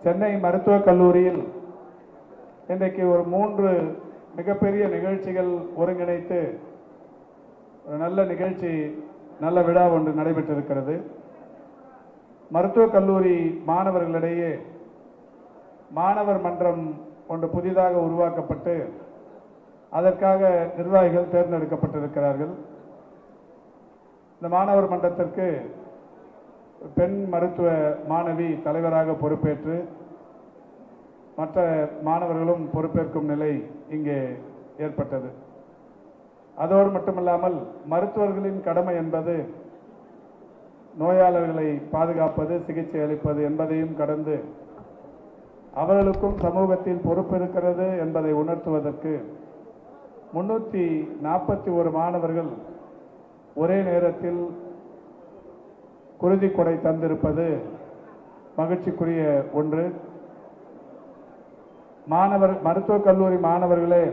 சென்னை மருத்துவக் கல்லூரியில் இன்றைக்கு ஒரு மூன்று மிகப்பெரிய நிகழ்ச்சிகள் ஒருங்கிணைத்து ஒரு நல்ல நிகழ்ச்சி நல்ல விழா ஒன்று நடைபெற்றிருக்கிறது மருத்துவக் கல்லூரி மாணவர்களிடையே மாணவர் மன்றம் ஒன்று புதிதாக உருவாக்கப்பட்டு அதற்காக நிர்வாகிகள் தேர்ந்தெடுக்கப்பட்டிருக்கிறார்கள் இந்த மாணவர் மன்றத்திற்கு பெண் மருத்துவ மாணவி தலைவராக பொறுப்பேற்று மற்ற மாணவர்களும் பொறுப்பேற்கும் நிலை இங்கே ஏற்பட்டது அதோடு மட்டுமல்லாமல் மருத்துவர்களின் கடமை என்பது நோயாளர்களை பாதுகாப்பது சிகிச்சை அளிப்பது என்பதையும் கடந்து அவர்களுக்கும் சமூகத்தில் பொறுப்பு இருக்கிறது என்பதை உணர்த்துவதற்கு முன்னூற்றி நாற்பத்தி ஒரு மாணவர்கள் ஒரே நேரத்தில் குருதி கொடை தந்திருப்பது மகிழ்ச்சிக்குரிய ஒன்று மாணவர் மருத்துவக் கல்லூரி மாணவர்களே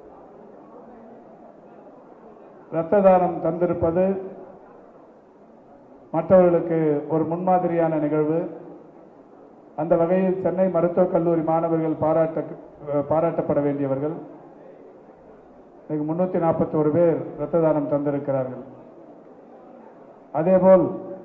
இரத்த தானம் தந்திருப்பது மற்றவர்களுக்கு ஒரு முன்மாதிரியான நிகழ்வு அந்த வகையில் சென்னை மருத்துவக் கல்லூரி மாணவர்கள் பாராட்ட பாராட்டப்பட வேண்டியவர்கள் இன்னைக்கு முன்னூத்தி நாற்பத்தோரு பேர் இரத்த தானம் தந்திருக்கிறார்கள் அதேபோல்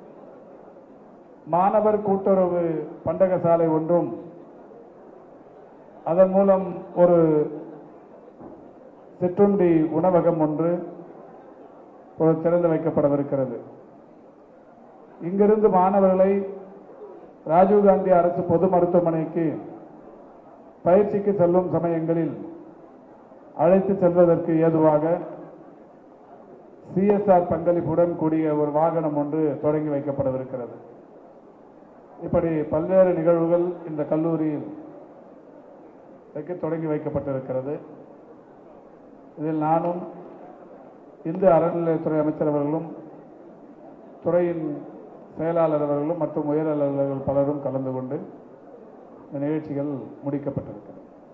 மாணவர் கூட்டுறவு பண்டக சாலை ஒன்றும் அதன் மூலம் ஒரு சிற்றுண்டி உணவகம் ஒன்று ஒரு திறந்து வைக்கப்படவிருக்கிறது இங்கிருந்து மாணவர்களை ராஜீவ்காந்தி அரசு பொது மருத்துவமனைக்கு பயிற்சிக்கு செல்லும் சமயங்களில் அழைத்து செல்வதற்கு ஏதுவாக சிஎஸ்ஆர் பங்களிப்புடன் கூடிய ஒரு வாகனம் ஒன்று தொடங்கி வைக்கப்படவிருக்கிறது இப்படி பல்வேறு நிகழ்வுகள் இந்த கல்லூரியில் வைக்க தொடங்கி வைக்கப்பட்டிருக்கிறது இதில் நானும் இந்து அறநிலையத்துறை அமைச்சர் அவர்களும் துறையின் செயலாளர் அவர்களும் மற்றும் உயர் அலுவலர்கள் பலரும் கலந்து கொண்டு இந்த நிகழ்ச்சிகள் முடிக்கப்பட்டிருக்கிறது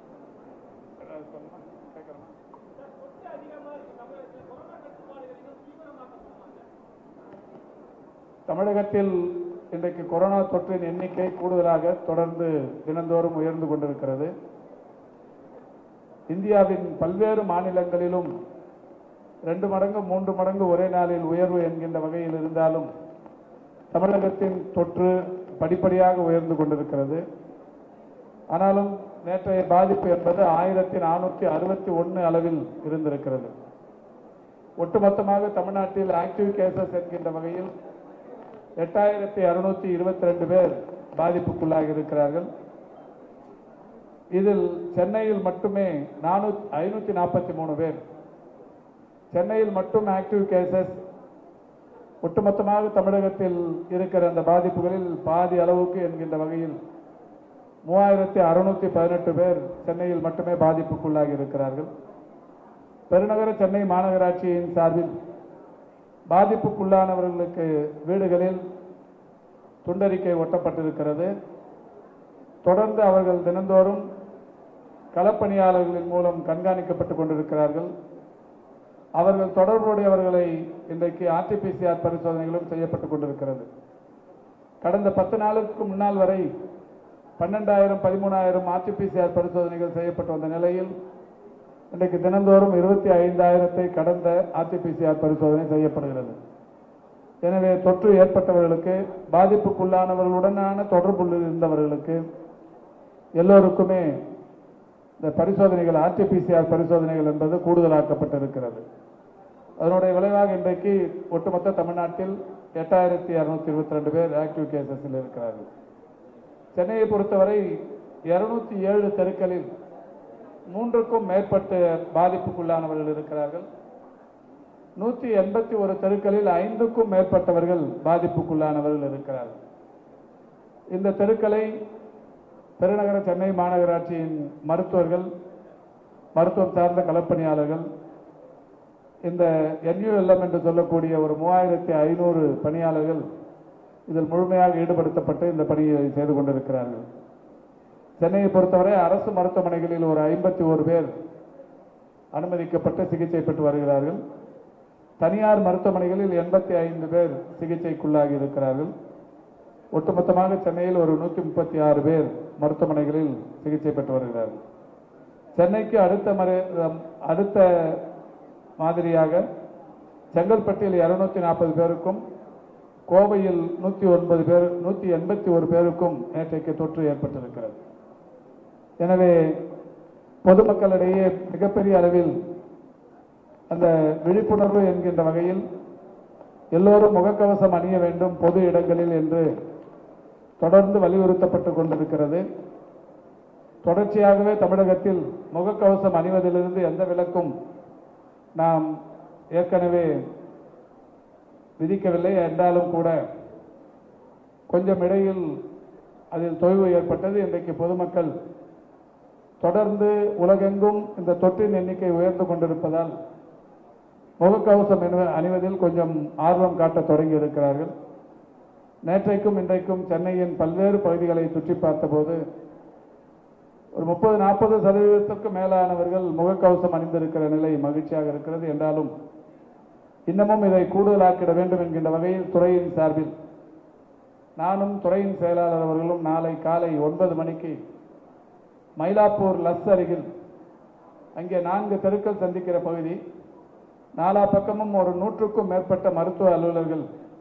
தமிழகத்தில் இன்றைக்கு கொரோனா தொற்றின் எண்ணிக்கை கூடுதலாக தொடர்ந்து தினந்தோறும் உயர்ந்து கொண்டிருக்கிறது இந்தியாவின் பல்வேறு மாநிலங்களிலும் ரெண்டு மடங்கு மூன்று மடங்கு ஒரே நாளில் உயர்வு என்கின்ற வகையில் இருந்தாலும் தமிழகத்தின் தொற்று படிப்படியாக உயர்ந்து கொண்டிருக்கிறது ஆனாலும் நேற்றைய பாதிப்பு என்பது ஆயிரத்தி நானூற்றி அறுபத்தி ஒன்று அளவில் இருந்திருக்கிறது ஒட்டுமொத்தமாக தமிழ்நாட்டில் ஆக்டிவ் கேசஸ் என்கின்ற வகையில் எட்டாயிரத்தி அறுநூத்தி இருபத்தி ரெண்டு பேர் பாதிப்புக்குள்ளாகி இருக்கிறார்கள் இதில் சென்னையில் மட்டுமே நானூத்தி ஐநூத்தி நாற்பத்தி மூணு பேர் சென்னையில் மட்டும் ஆக்டிவ் கேசஸ் ஒட்டுமொத்தமாக தமிழகத்தில் இருக்கிற அந்த பாதிப்புகளில் பாதி அளவுக்கு என்கின்ற வகையில் மூவாயிரத்தி அறுநூத்தி பதினெட்டு பேர் சென்னையில் மட்டுமே பாதிப்புக்குள்ளாகி இருக்கிறார்கள் பெருநகர சென்னை மாநகராட்சியின் சார்பில் பாதிப்புக்குள்ளானவர்களுக்கு வீடுகளில் துண்டறிக்கை ஒட்டப்பட்டிருக்கிறது தொடர்ந்து அவர்கள் தினந்தோறும் களப்பணியாளர்களின் மூலம் கண்காணிக்கப்பட்டுக் கொண்டிருக்கிறார்கள் அவர்கள் தொடர்புடையவர்களை இன்றைக்கு ஆர்டிபிசிஆர் பரிசோதனைகளும் செய்யப்பட்டுக் கொண்டிருக்கிறது கடந்த பத்து நாளுக்கு முன்னால் வரை பன்னெண்டாயிரம் பதிமூணாயிரம் ஆர்டிபிசிஆர் பரிசோதனைகள் செய்யப்பட்டு வந்த நிலையில் இன்றைக்கு தினந்தோறும் இருபத்தி ஐந்தாயிரத்தை கடந்த ஆர்டிபிசிஆர் பரிசோதனை செய்யப்படுகிறது எனவே தொற்று ஏற்பட்டவர்களுக்கு பாதிப்புக்குள்ளானவர்களுடனான தொடர்பு இருந்தவர்களுக்கு எல்லோருக்குமே இந்த பரிசோதனைகள் ஆர்டிபிசிஆர் பரிசோதனைகள் என்பது கூடுதலாக்கப்பட்டிருக்கிறது அதனுடைய விளைவாக இன்றைக்கு ஒட்டுமொத்த தமிழ்நாட்டில் எட்டாயிரத்தி அறுநூத்தி இருபத்தி ரெண்டு பேர் ஆக்டிவ் கேசஸில் இருக்கிறார்கள் சென்னையை பொறுத்தவரை இருநூத்தி ஏழு தெருக்களில் மூன்றுக்கும் மேற்பட்ட பாதிப்புக்குள்ளானவர்கள் இருக்கிறார்கள் நூற்றி எண்பத்தி ஒரு தெருக்களில் ஐந்துக்கும் மேற்பட்டவர்கள் பாதிப்புக்குள்ளானவர்கள் இருக்கிறார்கள் இந்த தெருக்களை பெருநகர சென்னை மாநகராட்சியின் மருத்துவர்கள் மருத்துவம் சார்ந்த களப்பணியாளர்கள் இந்த என்யூஎல்எம் என்று சொல்லக்கூடிய ஒரு மூவாயிரத்தி ஐநூறு பணியாளர்கள் இதில் முழுமையாக ஈடுபடுத்தப்பட்டு இந்த பணியை செய்து கொண்டிருக்கிறார்கள் சென்னையை பொறுத்தவரை அரசு மருத்துவமனைகளில் ஒரு ஐம்பத்தி ஒரு பேர் அனுமதிக்கப்பட்டு சிகிச்சை பெற்று வருகிறார்கள் தனியார் மருத்துவமனைகளில் எண்பத்தி ஐந்து பேர் சிகிச்சைக்குள்ளாகி இருக்கிறார்கள் ஒட்டுமொத்தமாக சென்னையில் ஒரு நூற்றி முப்பத்தி ஆறு பேர் மருத்துவமனைகளில் சிகிச்சை பெற்று வருகிறார்கள் சென்னைக்கு அடுத்த மறை அடுத்த மாதிரியாக செங்கல்பட்டில் இருநூத்தி நாற்பது பேருக்கும் கோவையில் நூற்றி ஒன்பது பேர் நூற்றி எண்பத்தி ஒரு பேருக்கும் நேற்றைக்கு தொற்று ஏற்பட்டிருக்கிறது எனவே பொதுமக்களிடையே மிகப்பெரிய அளவில் அந்த விழிப்புணர்வு என்கின்ற வகையில் எல்லோரும் முகக்கவசம் அணிய வேண்டும் பொது இடங்களில் என்று தொடர்ந்து வலியுறுத்தப்பட்டு கொண்டிருக்கிறது தொடர்ச்சியாகவே தமிழகத்தில் முகக்கவசம் அணிவதிலிருந்து எந்த விலக்கும் நாம் ஏற்கனவே விதிக்கவில்லை என்றாலும் கூட கொஞ்சம் இடையில் அதில் தொய்வு ஏற்பட்டது இன்றைக்கு பொதுமக்கள் தொடர்ந்து உலகெங்கும் இந்த தொற்றின் எண்ணிக்கை உயர்ந்து கொண்டிருப்பதால் முகக்கவசம் அணிவ- அணிவதில் கொஞ்சம் ஆர்வம் காட்டத் தொடங்கி இருக்கிறார்கள் நேற்றைக்கும் இன்றைக்கும் சென்னையின் பல்வேறு பகுதிகளை சுற்றி பார்த்தபோது ஒரு முப்பது நாற்பது சதவீதத்திற்கும் மேலானவர்கள் முகக்கவசம் அணிந்திருக்கிற நிலை மகிழ்ச்சியாக இருக்கிறது என்றாலும் இன்னமும் இதை கூடுதலாக்கிட வேண்டும் என்கின்ற வகையில் துறையின் சார்பில் நானும் துறையின் செயலாளர் அவர்களும் நாளை காலை ஒன்பது மணிக்கு மயிலாப்பூர் லஸ் அருகில் அங்கே நான்கு தெருக்கள் சந்திக்கிற பகுதி நாலா பக்கமும் ஒரு நூற்றுக்கும் மேற்பட்ட மருத்துவ அலுவலர்கள்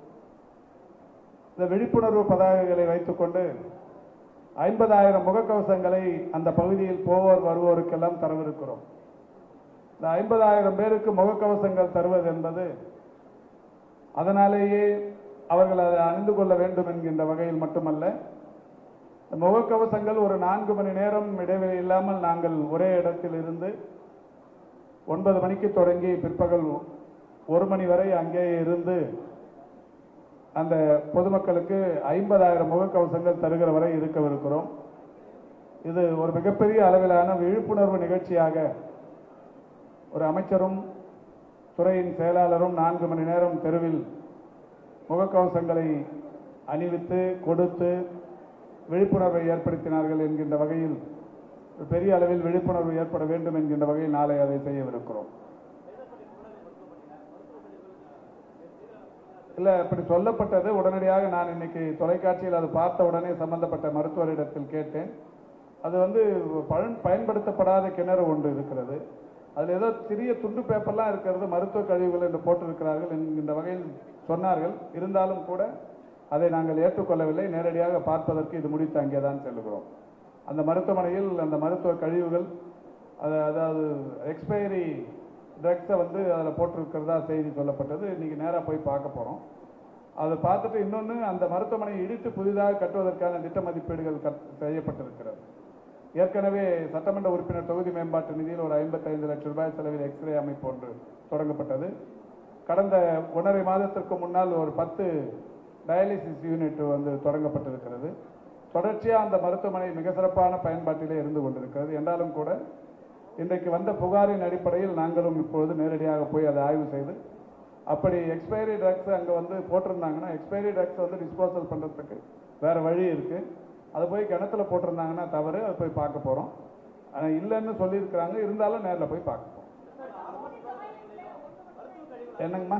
இந்த விழிப்புணர்வு பதாகைகளை வைத்துக்கொண்டு ஐம்பதாயிரம் முகக்கவசங்களை அந்த பகுதியில் போவோர் வருவோருக்கெல்லாம் தரவிருக்கிறோம் இந்த ஐம்பதாயிரம் பேருக்கு முகக்கவசங்கள் தருவது என்பது அதனாலேயே அவர்கள் அதை அணிந்து கொள்ள வேண்டும் என்கின்ற வகையில் மட்டுமல்ல இந்த முகக்கவசங்கள் ஒரு நான்கு மணி நேரம் இடைவெளி இல்லாமல் நாங்கள் ஒரே இடத்தில் இருந்து ஒன்பது மணிக்கு தொடங்கி பிற்பகல் ஒரு மணி வரை அங்கே இருந்து அந்த பொதுமக்களுக்கு ஐம்பதாயிரம் முகக்கவசங்கள் தருகிற வரை இருக்கவிருக்கிறோம் இது ஒரு மிகப்பெரிய அளவிலான விழிப்புணர்வு நிகழ்ச்சியாக ஒரு அமைச்சரும் துறையின் செயலாளரும் நான்கு மணி நேரம் தெருவில் முகக்கவசங்களை அணிவித்து கொடுத்து விழிப்புணர்வை ஏற்படுத்தினார்கள் என்கின்ற வகையில் ஒரு பெரிய அளவில் விழிப்புணர்வு ஏற்பட வேண்டும் என்கின்ற வகையில் நாளை அதை செய்யவிருக்கிறோம் இல்ல இப்படி சொல்லப்பட்டது உடனடியாக நான் இன்னைக்கு தொலைக்காட்சியில் அது பார்த்த உடனே சம்பந்தப்பட்ட மருத்துவரிடத்தில் கேட்டேன் அது வந்து பயன் பயன்படுத்தப்படாத கிணறு ஒன்று இருக்கிறது அதில் ஏதோ சிறிய துண்டு பேப்பர்லாம் இருக்கிறது மருத்துவ கழிவுகள் என்று போட்டிருக்கிறார்கள் என்கின்ற வகையில் சொன்னார்கள் இருந்தாலும் கூட அதை நாங்கள் ஏற்றுக்கொள்ளவில்லை நேரடியாக பார்ப்பதற்கு இது முடித்து அங்கே தான் செல்கிறோம் அந்த மருத்துவமனையில் அந்த மருத்துவ கழிவுகள் அது அதாவது எக்ஸ்பைரி ட்ரக்ஸை வந்து அதில் போட்டிருக்கிறதா செய்தி சொல்லப்பட்டது இன்னைக்கு நேராக போய் பார்க்க போகிறோம் அதை பார்த்துட்டு இன்னொன்று அந்த மருத்துவமனையை இடித்து புதிதாக கட்டுவதற்கான திட்ட மதிப்பீடுகள் கட்- செய்யப்பட்டிருக்கிறது ஏற்கனவே சட்டமன்ற உறுப்பினர் தொகுதி மேம்பாட்டு நிதியில் ஒரு ஐம்பத்தைந்து லட்சம் ரூபாய் செலவில் எக்ஸ்ரே அமைப்பு ஒன்று தொடங்கப்பட்டது கடந்த ஒன்றரை மாதத்திற்கு முன்னால் ஒரு பத்து டயாலிசிஸ் யூனிட் வந்து தொடங்கப்பட்டிருக்கிறது தொடர்ச்சியாக அந்த மருத்துவமனை மிக சிறப்பான பயன்பாட்டிலே இருந்து கொண்டிருக்கிறது என்றாலும் கூட இன்றைக்கு வந்த புகாரின் அடிப்படையில் நாங்களும் இப்பொழுது நேரடியாக போய் அதை ஆய்வு செய்து அப்படி எக்ஸ்பைரி ட்ரக்ஸ் அங்கே வந்து போட்டிருந்தாங்கன்னா எக்ஸ்பைரி ட்ரக்ஸ் வந்து டிஸ்போசல் பண்ணுறதுக்கு வேற வழி இருக்கு அது போய் கிணத்துல போட்டிருந்தாங்கன்னா தவறு அதை போய் பார்க்க போகிறோம் ஆனால் இல்லைன்னு சொல்லியிருக்கிறாங்க இருந்தாலும் நேரில் போய் பார்க்க போகிறோம் என்னங்கம்மா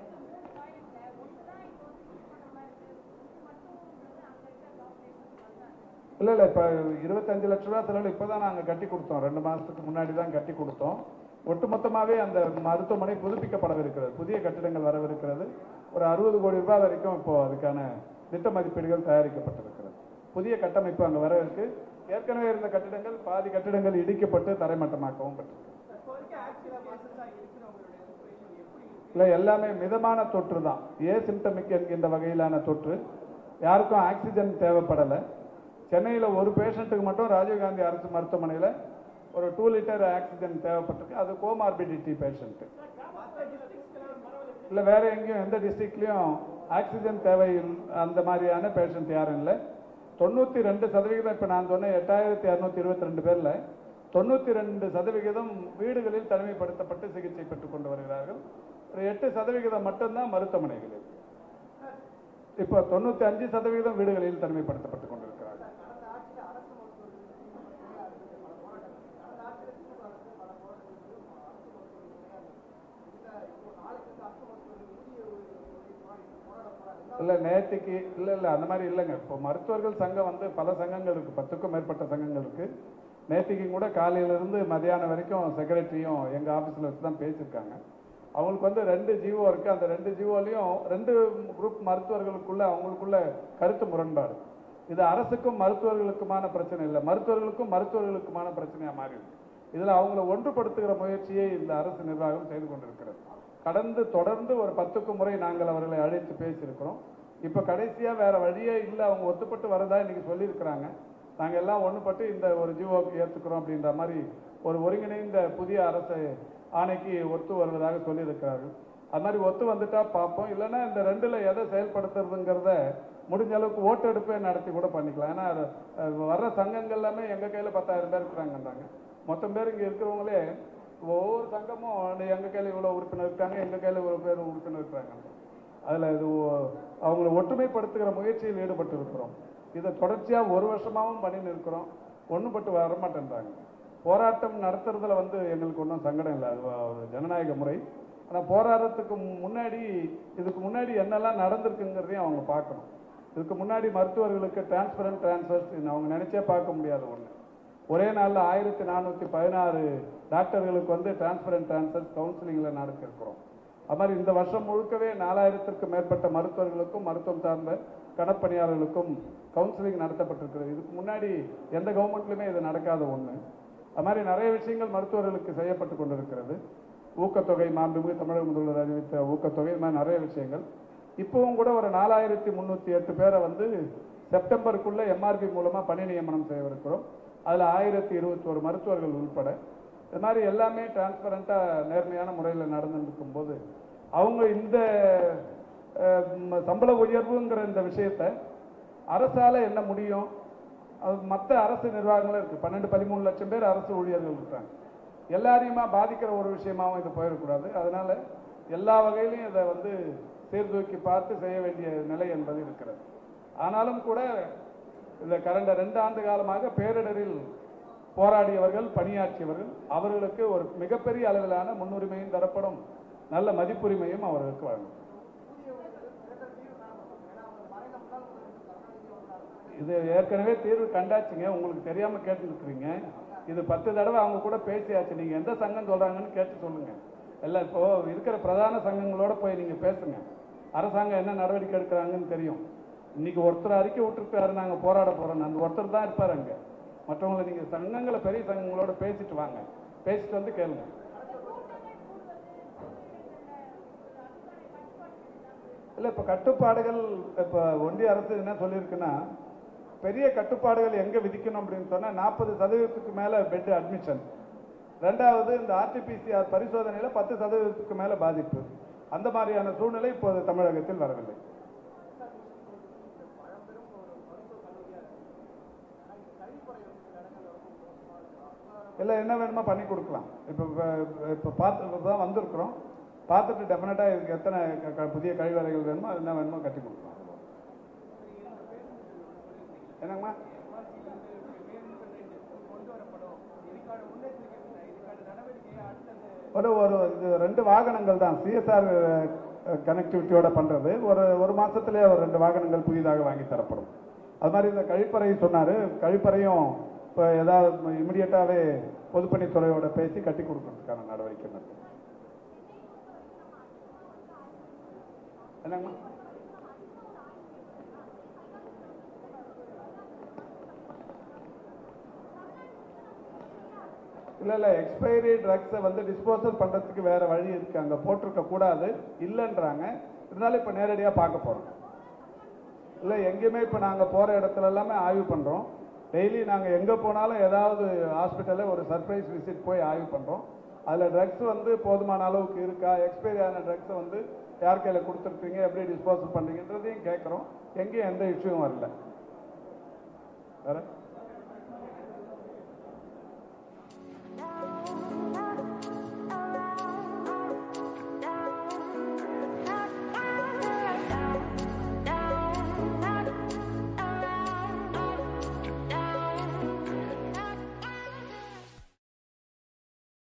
இல்லை இல்லை இப்போ இருபத்தஞ்சு லட்ச ரூபா செலவில் இப்போ தான் நாங்கள் கட்டி கொடுத்தோம் ரெண்டு மாதத்துக்கு முன்னாடி தான் கட்டி கொடுத்தோம் ஒட்டுமொத்தமாகவே அந்த மருத்துவமனை புதுப்பிக்கப்படவிருக்கிறது புதிய கட்டிடங்கள் வரவிருக்கிறது ஒரு அறுபது கோடி ரூபாய் வரைக்கும் இப்போ அதுக்கான திட்ட மதிப்பீடுகள் தயாரிக்கப்பட்டிருக்கிறது புதிய கட்டமைப்பு அங்கே வர இருக்கு ஏற்கனவே இருந்த கட்டிடங்கள் பாதி கட்டிடங்கள் இடிக்கப்பட்டு தரைமட்டமாக்கவும் பட்டிருக்கு இல்லை எல்லாமே மிதமான தொற்று தான் ஏ சிம்டமிக் என்கின்ற வகையிலான தொற்று யாருக்கும் ஆக்சிஜன் தேவைப்படலை சென்னையில் ஒரு பேஷண்ட்டுக்கு மட்டும் ராஜீவ்காந்தி அரசு மருத்துவமனையில் ஒரு டூ லிட்டர் ஆக்சிஜன் தேவைப்பட்டிருக்கு அது கோமார்பிடிட்டி பேஷண்ட்டு இல்லை வேற எங்கேயும் எந்த டிஸ்ட்ரிக்ட்லையும் ஆக்சிஜன் தேவை இல்- அந்த மாதிரியான பேஷண்ட் யாரும் இல்லை தொண்ணூற்றி ரெண்டு சதவிகிதம் இப்போ நான் சொன்ன எட்டாயிரத்தி இரநூத்தி இருபத்தி ரெண்டு பேரில் தொண்ணூற்றி ரெண்டு சதவிகிதம் வீடுகளில் தனிமைப்படுத்தப்பட்டு சிகிச்சை பெற்றுக் கொண்டு வருகிறார்கள் ஒரு எட்டு சதவிகிதம் மட்டும்தான் மருத்துவமனைகளில் இப்போ தொண்ணூற்றி அஞ்சு சதவிகிதம் வீடுகளில் தனிமைப்படுத்தப்பட்டுக் கொண்டிருக்கிறார்கள் இல்ல நேத்திக்கு இல்ல இல்ல அந்த மாதிரி இல்லைங்க இப்போ மருத்துவர்கள் சங்கம் வந்து பல சங்கங்கள் இருக்கு பத்துக்கும் மேற்பட்ட சங்கங்கள் இருக்கு நேத்திக்கு கூட காலையில இருந்து மதியானம் வரைக்கும் செக்ரட்டரியும் எங்க ஆபீஸ்ல வச்சு தான் பேசியிருக்காங்க அவங்களுக்கு வந்து ரெண்டு ஜிஓ இருக்கு அந்த ரெண்டு ஜிஓலையும் ரெண்டு குரூப் மருத்துவர்களுக்குள்ள அவங்களுக்குள்ள கருத்து முரண்பாடு இது அரசுக்கும் மருத்துவர்களுக்குமான பிரச்சனை இல்லை மருத்துவர்களுக்கும் மருத்துவர்களுக்குமான பிரச்சனையா மாறி இருக்கு இதுல அவங்கள ஒன்றுபடுத்துகிற முயற்சியை இந்த அரசு நிர்வாகம் செய்து கொண்டிருக்கிறது கடந்து தொடர்ந்து ஒரு பத்துக்கு முறை நாங்கள் அவர்களை அழைத்து பேசியிருக்கிறோம் இப்போ கடைசியா வேற வழியே இல்லை அவங்க ஒத்துப்பட்டு வரதா இன்னைக்கு சொல்லியிருக்கிறாங்க நாங்க எல்லாம் ஒண்ணுபட்டு இந்த ஒரு ஜிஓக்கு ஏத்துக்கிறோம் அப்படின்ற மாதிரி ஒரு ஒருங்கிணைந்த புதிய அரசு ஆணைக்கு ஒத்து வருவதாக சொல்லியிருக்கிறார்கள் அது மாதிரி ஒத்து வந்துட்டா பார்ப்போம் இல்லைன்னா இந்த ரெண்டுல எதை செயல்படுத்துறதுங்கிறத முடிஞ்ச அளவுக்கு ஓட்டெடுப்பே நடத்தி கூட பண்ணிக்கலாம் ஏன்னா அது, அஹ், வர்ற சங்கங்கள் எல்லாமே எங்க கையில பத்தாயிரம் பேர் இருக்கிறாங்கன்றாங்க மொத்தம் பேர் இங்க இருக்கிறவங்களே ஒவ்வொரு சங்கமும் அந்த எங்க கையில இவ்வளவு உறுப்பினர் இருக்காங்க எங்க கையில இவ்வளவு பேர் உறுப்பினர் இருக்காங்க அதுல இது ஒ- அவங்களை ஒற்றுமைப்படுத்துகிற முயற்சியில் ஈடுபட்டு இருக்கிறோம் இதை தொடர்ச்சியா ஒரு வருஷமாவும் பண்ணி இருக்கிறோம் ஒண்ணுபட்டு வர மாட்டேன்றாங்க போராட்டம் நடத்துறதுல வந்து எங்களுக்கு ஒன்றும் சங்கடம் இல்லை அது ஒரு ஜனநாயக முறை ஆனா போராட்டத்துக்கு முன்னாடி இதுக்கு முன்னாடி என்னெல்லாம் நடந்திருக்குங்கிறதையும் அவங்க பார்க்கணும் இதுக்கு முன்னாடி மருத்துவர்களுக்கு டிரான்ஸ்பரண்ட் டிரான்ஸ்ஃபர்ஸ் அவங்க நினைச்சே பார்க்க முடியாத ஒண்ணு ஒரே நாள்ல ஆயிரத்தி நானூத்தி பதினாறு டாக்டர்களுக்கு வந்து டிரான்ஸ்பரண்ட் டிரான்ஸ்ஃபர்ஸ் கவுன்சிலிங்ல நடத்திருக்கிறோம் அது மாதிரி இந்த வருஷம் முழுக்கவே நாலாயிரத்திற்கும் மேற்பட்ட மருத்துவர்களுக்கும் மருத்துவம் சார்ந்த கணப்பணியாளர்களுக்கும் கவுன்சிலிங் நடத்தப்பட்டிருக்கிறது இதுக்கு முன்னாடி எந்த கவர்மெண்ட்லையுமே இது நடக்காத ஒண்ணு அது மாதிரி நிறைய விஷயங்கள் மருத்துவர்களுக்கு செய்யப்பட்டு கொண்டிருக்கிறது ஊக்கத்தொகை மாண்புமிகு தமிழக முதல்வர் அறிவித்த ஊக்கத்தொகை இது மாதிரி நிறைய விஷயங்கள் இப்பவும் கூட ஒரு நாலாயிரத்தி முந்நூற்றி எட்டு பேரை வந்து செப்டம்பருக்குள்ள எம்ஆர்பி மூலமா பணி நியமனம் செய்யவிருக்கிறோம் அதுல ஆயிரத்தி இருபத்தோரு மருத்துவர்கள் உள்பட இது மாதிரி எல்லாமே டிரான்ஸ்பரண்டா நேர்மையான முறையில் நடந்துருக்கும் போது அவங்க இந்த அஹ், ம- சம்பள உயர்வுங்கிற இந்த விஷயத்தை அரசால என்ன முடியும் அது மற்ற அரசு நிர்வாகங்களும் இருக்கு பன்னெண்டு பதிமூணு லட்சம் பேர் அரசு ஊழியர்கள் இருக்காங்க எல்லாரையுமா பாதிக்கிற ஒரு விஷயமாவும் இது போயிடக்கூடாது அதனால எல்லா வகையிலையும் இதை வந்து சீர்தூக்கி பார்த்து செய்ய வேண்டிய நிலை என்பது இருக்கிறது ஆனாலும் கூட இந்த கடந்த ரெண்டு ஆண்டு காலமாக பேரிடரில் போராடியவர்கள் பணியாற்றியவர்கள் அவர்களுக்கு ஒரு மிகப்பெரிய அளவிலான முன்னுரிமையும் தரப்படும் நல்ல மதிப்புரிமையும் அவர்களுக்கு வழங்கும் இது ஏற்கனவே தீர்வு கண்டாச்சுங்க உங்களுக்கு தெரியாம கேட்டுருக்கிறீங்க இது பத்து தடவை அவங்க கூட பேசியாச்சு நீங்க எந்த சங்கம் சொல்றாங்கன்னு கேட்டு சொல்லுங்க எல்லாம் இப்போ இருக்கிற பிரதான சங்கங்களோட போய் நீங்க பேசுங்க அரசாங்கம் என்ன நடவடிக்கை எடுக்கிறாங்கன்னு தெரியும் இன்னைக்கு ஒருத்தர் அறிக்கை விட்டுருக்காரு நாங்க போராட போறோம் அந்த ஒருத்தர் தான் இருப்பாரு அங்க மற்றவங்களை நீங்க சங்கங்களை பெரிய சங்கங்களோட பேசிட்டு வாங்க பேசிட்டு வந்து கேளுங்க இல்ல இப்ப கட்டுப்பாடுகள் இப்ப ஒன்றிய அரசு என்ன சொல்லியிருக்குன்னா பெரிய கட்டுப்பாடுகள் எங்க விதிக்கணும் அப்படின்னு சொன்னா நாற்பது சதவீதத்துக்கு மேல பெட் அட்மிஷன் ரெண்டாவது இந்த ஆர்டிபிசிஆர் பரிசோதனையில பத்து சதவீதத்துக்கு மேல பாதிப்பு அந்த மாதிரியான சூழ்நிலை இப்போது தமிழகத்தில் வரவில்லை இல்லை என்ன வேணுமோ பண்ணி கொடுக்கலாம் இப்போ இப்போ பார்த்து இப்போ தான் வந்திருக்கிறோம் பார்த்துட்டு டெஃபினட்டாக இதுக்கு எத்தனை க- க- புதிய கழிவறைகள் வேணுமோ அது என்ன வேணுமோ கட்டி கொடுக்கலாம் என்னங்கம்மா ஒரு ஒரு இது ரெண்டு வாகனங்கள் தான் சிஎஸ்ஆர் கனெக்டிவிட்டியோட பண்றது ஒரு ஒரு மாசத்திலே ஒரு ரெண்டு வாகனங்கள் புதிதாக வாங்கி தரப்படும் அது மாதிரி இந்த கழிப்பறை சொன்னாரு கழிப்பறையும் இப்போ ஏதாவது இமிடியட்டாவே பொதுப்பணித்துறையோட பேசி கட்டி கொடுக்கறதுக்கான நடவடிக்கை நடக்கும் என்னங்கம்மா இல்ல இல்ல எக்ஸ்பைரி ட்ரக்ஸை வந்து டிஸ்போசல் பண்றதுக்கு வேற வழி இருக்கு அங்க போட்டிருக்க கூடாது இல்லைன்றாங்க இருந்தாலும் இப்ப நேரடியா பார்க்க போறோம் இல்ல எங்கேயுமே இப்ப நாங்க போற இடத்துல எல்லாமே ஆய்வு பண்றோம் டெய்லி நாங்க எங்க போனாலும் ஏதாவது ஹாஸ்பிட்டல்ல ஒரு சர்ப்ரைஸ் விசிட் போய் ஆய்வு பண்றோம் அதுல ட்ரக்ஸ் வந்து போதுமான அளவுக்கு இருக்கா எக்ஸ்பைரி ஆன ட்ரக்ஸை வந்து யார் கையில கொடுத்துருக்கீங்க எப்படி டிஸ்போசல் பண்றீங்கன்றதையும் கேட்கறோம் எங்கேயும் எந்த இஷ்யூவும் வரல வேற